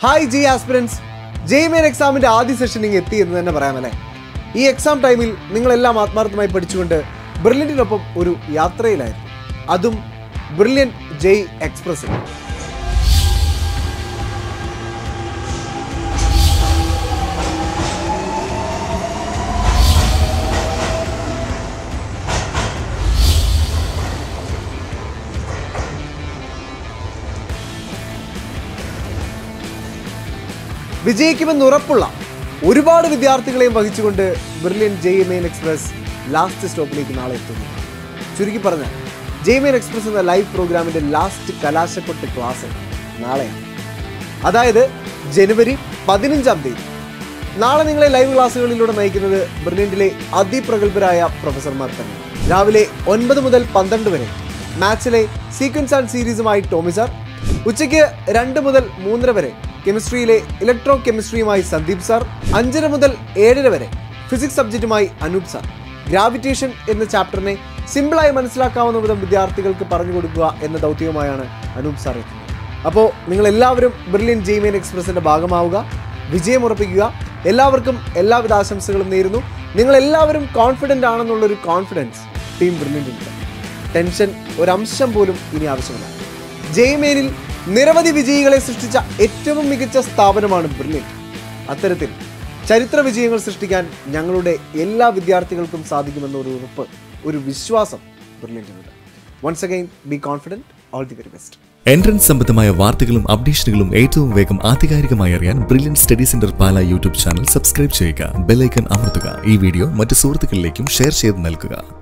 hi G aspirants ജെയ്മെയിൻ എക്സാമിന്റെ ആദ്യ സെഷനിങ് എത്തി എന്ന് തന്നെ പറയാമല്ലേ ഈ എക്സാം ടൈമിൽ നിങ്ങളെല്ലാം ആത്മാർത്ഥമായി പഠിച്ചുകൊണ്ട് ബ്രില്യൻറ്റിനൊപ്പം ഒരു യാത്രയിലായിരുന്നു അതും ബ്രില്യൻ ജെയ് എക്സ്പ്രസിൽ വിജയിക്കുമെന്ന് ഉറപ്പുള്ള ഒരുപാട് വിദ്യാർത്ഥികളെയും വഹിച്ചുകൊണ്ട് ബ്രില്യൻ ജെയ്മെയിൻ എക്സ്പ്രസ് ലാസ്റ്റ് സ്റ്റോപ്പിലേക്ക് നാളെ എത്തുന്നു ചുരുക്കി പറഞ്ഞാൽ ജെയ്മെയിൻ എക്സ്പ്രസ് എന്ന ലൈവ് പ്രോഗ്രാമിന്റെ ലാസ്റ്റ് കലാശക്കൊട്ട് ക്ലാസ് നാളെയാണ് അതായത് ജനുവരി പതിനഞ്ചാം തീയതി നാളെ നിങ്ങളെ ലൈവ് ക്ലാസ്സുകളിലൂടെ നയിക്കുന്നത് ബ്രില്യൻറ്റിലെ അതിപ്രഗത്ഭരായ പ്രൊഫസർമാർ തന്നെ രാവിലെ ഒൻപത് മുതൽ പന്ത്രണ്ട് വരെ മാത്സിലെ സീക്വൻസ് ആൻഡ് സീരീസുമായി ടോമി സാർ ഉച്ചയ്ക്ക് രണ്ട് മുതൽ മൂന്നര വരെ കെമിസ്ട്രിയിലെ ഇലക്ട്രോ കെമിസ്ട്രിയുമായി സന്ദീപ് സാർ അഞ്ചര മുതൽ ഏഴര വരെ ഫിസിക്സ് സബ്ജക്റ്റുമായി അനൂപ് സാർ ഗ്രാവിറ്റേഷൻ എന്ന ചാപ്റ്ററിനെ സിമ്പിളായി മനസ്സിലാക്കാവുന്ന വിധം വിദ്യാർത്ഥികൾക്ക് പറഞ്ഞു കൊടുക്കുക എന്ന ദൗത്യവുമായാണ് അനൂപ് സാർ എത്തുന്നത് അപ്പോൾ നിങ്ങൾ എല്ലാവരും ബ്രില്യൻ ജെയ്മെയിൻ എക്സ്പ്രസിന്റെ ഭാഗമാവുക വിജയമുറപ്പിക്കുക എല്ലാവർക്കും എല്ലാവിധ ആശംസകളും നേരുന്നു നിങ്ങൾ എല്ലാവരും കോൺഫിഡൻ്റ് ആണെന്നുള്ളൊരു കോൺഫിഡൻസ് ടീം ബ്രില്യൻ്റ് ടെൻഷൻ ഒരംശം പോലും ഇനി ആവശ്യമില്ല ജെയ്മെയിനിൽ നിരവധി വിജയികളെ സൃഷ്ടിച്ച ഏറ്റവും മികച്ച സ്ഥാപനമാണ് ബ്രില്യൻ അത്തരത്തിൽ ചരിത്ര വിജയങ്ങൾ സൃഷ്ടിക്കാൻ ഞങ്ങളുടെ എല്ലാ വിദ്യാർത്ഥികൾക്കും സാധിക്കുമെന്ന ഒരു ഉറപ്പ് ഒരു വിശ്വാസം ബ്രില്യൻറ്റിനുണ്ട് once again be confident all the very best entrance സംബന്ധമായ വാർത്തകളും അപ്ഡേഷനുകളും ഏറ്റവും വേഗം ആധികാരികമായി അറിയാൻ Brilliant study centre Pala YouTube channel subscribe ചെയ്യുക ബെല്ലൈക്കൺ അമർത്തുക ഈ വീഡിയോ മറ്റ് സുഹൃത്തുക്കളിലേക്കും ഷെയർ ചെയ്ത് നൽകുക